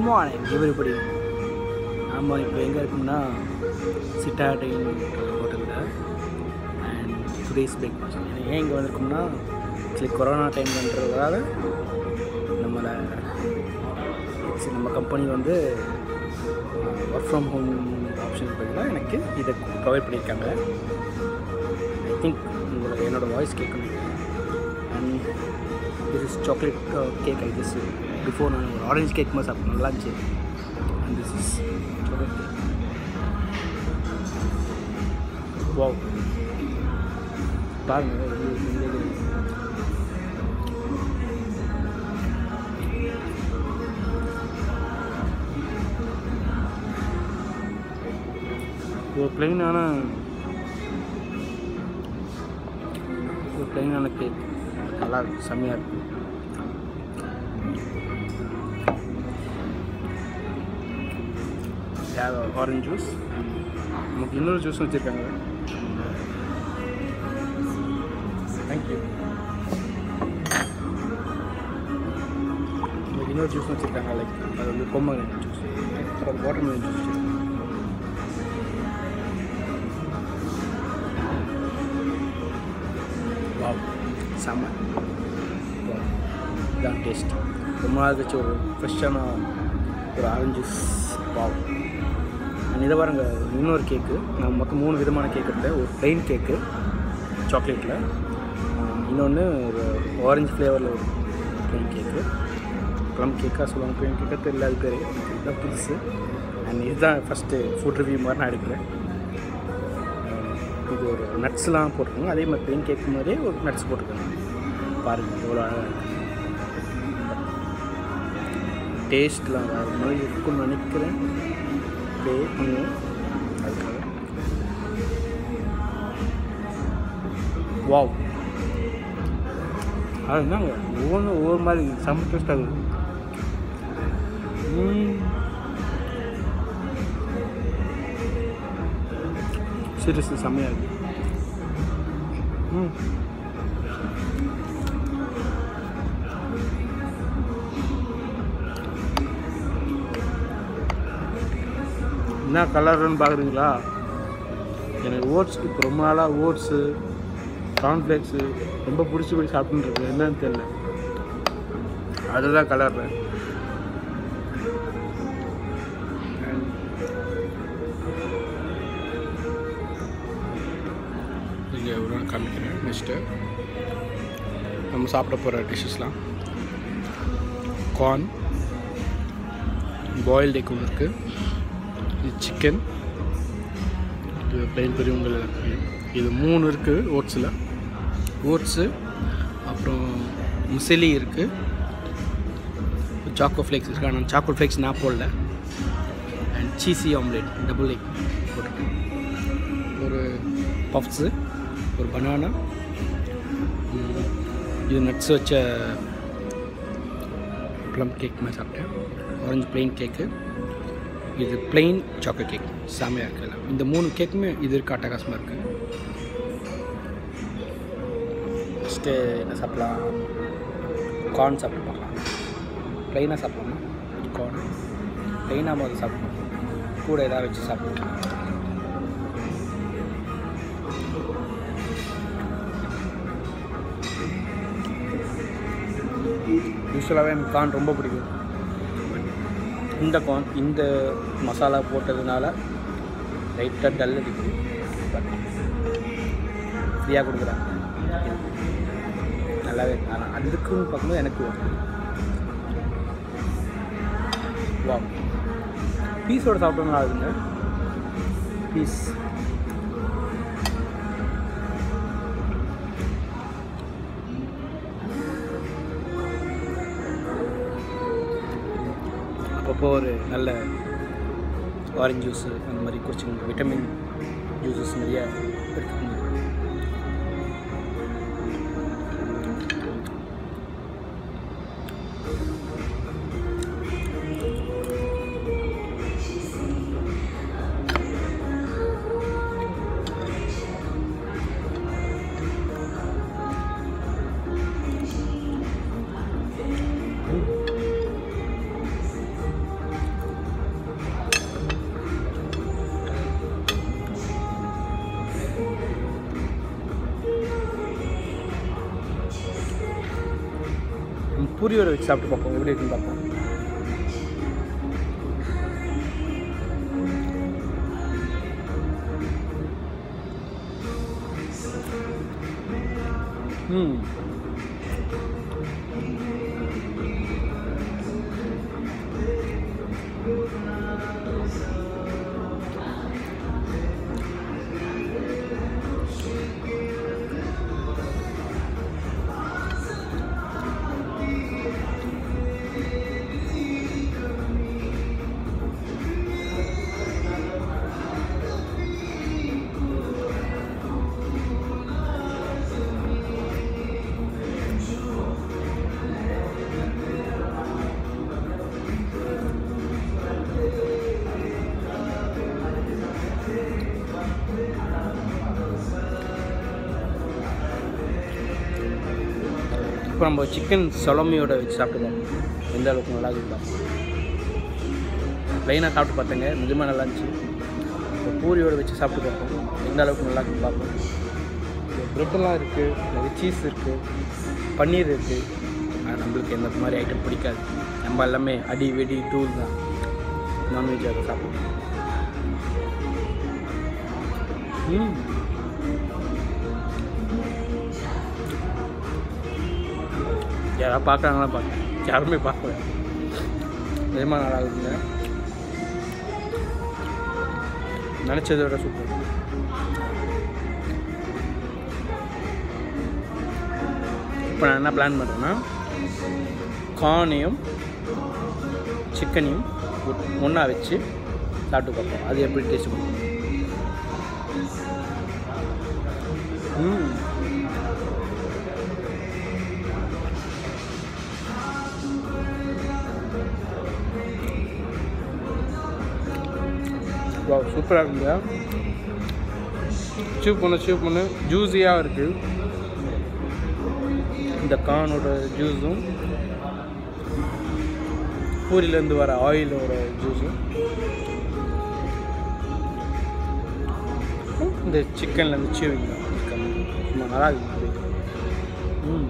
Morning everybody நம்ம இப்போ எங்கே இருக்கோம்னா சிட்டாடைன் ஹோட்டலில் அண்ட் டுடேஸ் பிரேக்ஃபாஸ்ட் ஏன் இங்கே வந்திருக்கோம்னா ஆக்சுவலி கொரோனா டைம்ன்றதால நம்மளை சரி, நம்ம கம்பெனி வந்து ஒர்க் ஃப்ரம் ஹோம் ஆப்ஷன் பதிலாக எனக்கு இதை ப்ரொவைட் பண்ணியிருக்காங்க ஐ திங்க் உங்களோட என்னோடய வாய்ஸ் கேட்கணும் and this is chocolate cake I just before நான் ஒரு ஆரஞ்சு கேக் மாதிரி சாப்பிட்டேன் நல்லா இருந்துச்சு and this is chocolate cake wow பாருங்க இது- இது- இது- ஒரு பிளெயினான ஒரு பிளெயினான கேக் நல்லா இருக்கு செம்மையாக இருக்கு ஆரஞ்சு ஜூஸ் நமக்கு இன்னொரு ஜூஸும் வச்சுருக்காங்க தேங்க்யூ நமக்கு இன்னொரு ஜூஸும் வச்சுருக்காங்க லைக் அது வந்து பொம்மை ஜூஸ் அப்புறம் வாட்டர் மெலன் ஜூஸ் வச்சுருக்காங்க வாவ் செம்ம Wow. இதான் டேஸ்ட் ரொம்ப நாள் கழிச்சு ஒரு ஃப்ரெஷ்ஷான ஒரு ஆரஞ்சு ஜூஸ் வாவ் அண்ட் இதை பாருங்க இன்னொரு கேக்கு நான் மொத்தம் மூணு விதமான கேக் எடுத்தேன் ஒரு ப்ளைன் கேக்கு சாக்லேட்டில் இன்னொன்று ஒரு ஆரஞ்சு ஃப்ளேவரில் ஒரு ப்ளைன் கேக்கு ப்ளம் கேக்காக சொல்லுவாங்க ப்ளைன் கேக்காக தெரியல அது பேர் எனக்கு இதுதான் புதுசு அண்ட் இதுதான் ஃபஸ்ட்டு ஃபுட் ரிவ்யூ மாதிரி நான் எடுக்கிறேன் இது ஒரு நட்ஸ்லாம் போட்டிருக்காங்க அதே மாதிரி ப்ளைன் கேக் மாதிரியே ஒரு நட்ஸ் போட்டிருக்காங்க பாருங்கள் எவ்வளோ அழகாக இருக்கு டேஸ்ட்லாம் வேறு மாதிரி இருக்கும்னு நினைக்கிறேன் ப்ளே பண்ணுவோம் அதுக்காக வாவ் அது என்னங்க ஒவ்வொன்றும் ஒவ்வொரு மாதிரி செம்ம டேஸ்ட் ஆகுது சீரியஸ்லி செம்மையாக இருக்கு ம் என்ன கலர்னு பார்க்குறீங்களா எனக்கு ஓட்ஸ் இப்போ ரொம்ப நாளாக ஓட்ஸு கார்ன்ஃப்ளேக்ஸு ரொம்ப பிடிச்சி போய் சாப்பிட்டுருக்கு என்னன்னு தெரியல அதுதான் கலர் இங்கே ஒரு நாள் காமிக்கிறேன் நெக்ஸ்ட்டு நம்ம சாப்பிட போகிற டிஷ்ஷஸ்லாம் கார்ன் பாயில்டு எக் ஒன்று இருக்குது இது சிக்கன் இது பிளைன் பெரியவங்கள் இருக்குது இது மூணு இருக்குது ஓட்ஸில் ஓட்ஸு அப்புறம் முசலி இருக்குது சாக்கோ ஃப்ளேக்ஸ் இருக்கு ஆனால் சாக்கோ ஃப்ளேக்ஸ் நான் போடல and cheesy omelette double egg போட்டிருக்கேன் ஒரு பஃப்ஸு ஒரு பனானா இது நட்ஸ் வச்ச ப்ளம் கேக் மாதிரி சாப்பிட்டேன் ஆரஞ்சு பிளெயின் கேக்கு இது பிளெயின் சாக்லேட் கேக் செமையாக இருக்குல்ல இந்த மூணு கேக்குமே இது இருக்க அட்டகாசமாக இருக்குது ஃபஸ்ட்டு என்ன சாப்பிட்லாம் கார்ன் சாப்பிட்டு பார்க்கலாம் ப்ளைனாக சாப்பிட்லாமா கார்ன் ப்ளைனாக முதல்ல சாப்பிடணும் கூட ஏதாவது வச்சு சாப்பிடலாம் யூஸ்வலாகவே எனக்கு கார்ன் ரொம்ப பிடிக்கும் இந்த கார்ன் இந்த மசாலா போட்டதுனால லைட்டாக டல் அடிக்குது பட் ஃப்ரீயாக கொடுக்குறாங்க நல்லாவே இருக்கு. ஆனால் அதுக்குன்னு பார்க்கும்போது எனக்கு வா பீஸோட சாப்பிட்டா நல்லா இருக்குங்க பீஸ் அப்பப்போ ஒரு நல்ல ஆரஞ்சு ஜூஸு அந்த மாதிரி குடிச்சுக்கணும் விட்டமின் ஜூஸஸ் நிறைய எடுத்துக்கணும் பூரியோட வச்சு சாப்பிட்டு பார்ப்போம் எப்படி இருக்குன்னு பார்ப்போம் ம் இப்போ நம்ம சிக்கன் சொலமியோட வச்சு சாப்பிட்டு பார்ப்போம் எந்த அளவுக்கு நல்லா இருக்குது பார்ப்போம் ப்ளைனாக சாப்பிட்டு பார்த்தேங்க நிஜமாக நல்லா இருந்துச்சு இப்போ பூரியோட வச்சு சாப்பிட்டு பார்ப்போம் எந்த அளவுக்கு நல்லா இருக்குன்னு பார்ப்போம் ப்ரெட்டெல்லாம் இருக்குது நிறைய சீஸ் இருக்குது பன்னீர் இருக்குது ஆனால் நம்மளுக்கு எந்த மாதிரி ஐட்டம் பிடிக்காது நம்ம எல்லாமே அடி வெடி டூல் தான் நான்வெஜ் அதை சாப்பிடுவோம் ம் யாராவது பார்க்குறாங்களா பார்க்க யாருமே பார்க்கல நிஜமாக நல்லா இருக்குங்க நினச்சதை விட சூப்பர் இப்போ நான் என்ன பிளான் பண்ணுறேன்னா கார்னையும் சிக்கனையும் ஒன்றா வச்சு சாப்பிட்டு பார்ப்போம் அது எப்படி டேஸ்ட் பண்ணும் ம் வா சூப்பராக இருக்குங்க சூப் பண்ணு சூப் பண்ணு ஜூஸியாக இருக்குது இந்த கார்னோட ஜூஸும் பூரிலேருந்து வர ஆயிலோட ஜூஸும் இந்த சிக்கன்லேருந்து சீவிங்க சும்மா நல்லா இருக்குது ம்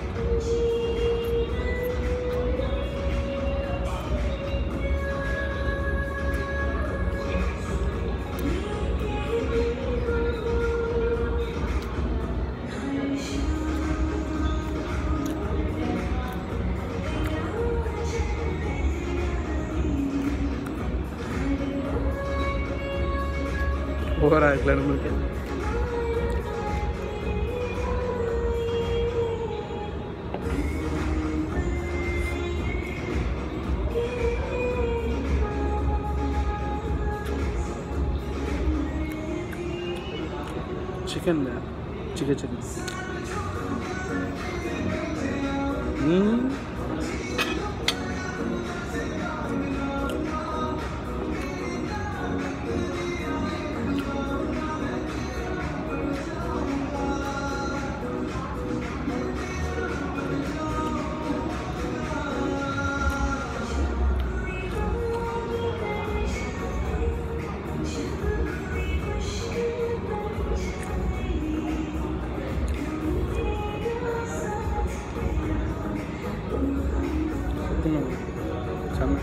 ஓவராக இருக்குல்ல நம்மளுக்கு சிக்கன் சிக்கன் சிக்கன் ம் சத்தியமாக செம்ம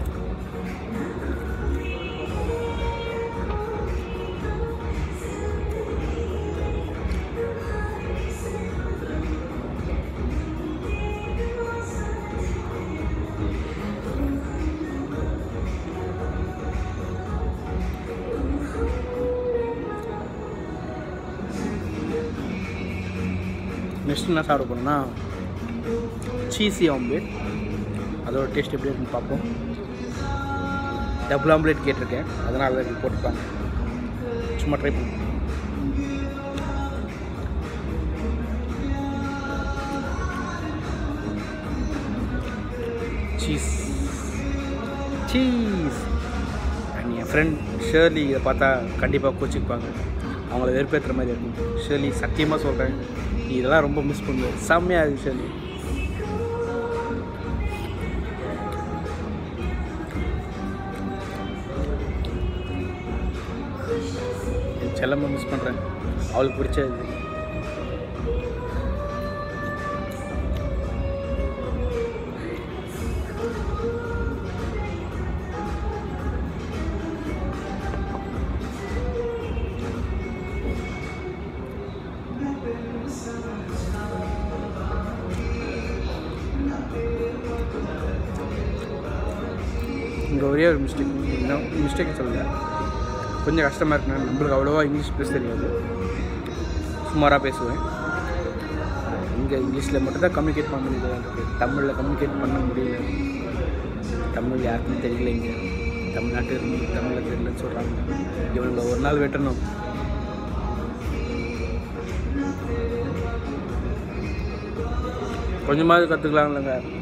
நெக்ஸ்ட் என்ன சாப்பிட போனோம்னா சீசி ஆம்லேட் அதோட டேஸ்ட் எப்படி இருக்குன்னு பார்ப்போம் டபுள் ஆம்லேட் கேட்டிருக்கேன் அதனால தான் இப்படி போட்டுப்பாங்க சும்மா ட்ரை பண்ணுவோம் சீஸ் சீஸ் அண்ட் என் ஃப்ரெண்ட் ஷேர்லி இதை பார்த்தா கண்டிப்பாக கோச்சிப்பாங்க அவங்கள வெறுப்பேற்றுற மாதிரி இருக்கும் ஷேர்லி சத்தியமாக சொல்கிறேன் நீ இதெல்லாம் ரொம்ப மிஸ் பண்ணுவேன் செம்மையாக இருக்கு ஷேர்லி என் செல்லம்மா மிஸ் பண்ணுறேன் அவளுக்கு பிடிச்சது இங்கே ஒரே ஒரு மிஸ்டேக் இன்னும் மிஸ்டேக் சொல்லல கொஞ்சம் கஷ்டமாக இருக்குன்னா நம்மளுக்கு அவ்வளோவா இங்கிலீஷ் பேச தெரியாது சுமாராக பேசுவேன் இங்கே இங்கிலீஷில் மட்டும்தான் கம்யூனிகேட் பண்ண முடியுது எனக்கு தமிழில் கம்யூனிகேட் பண்ண முடியல தமிழ் யாருக்கும் தெரியல இங்கே தமிழ்நாட்டு இருந்து தமிழில் தெரியலன்னு சொல்கிறாங்க இவனுங்களை ஒரு நாள் வெட்டணும் கொஞ்சமாவது கற்றுக்கலாம்லங்க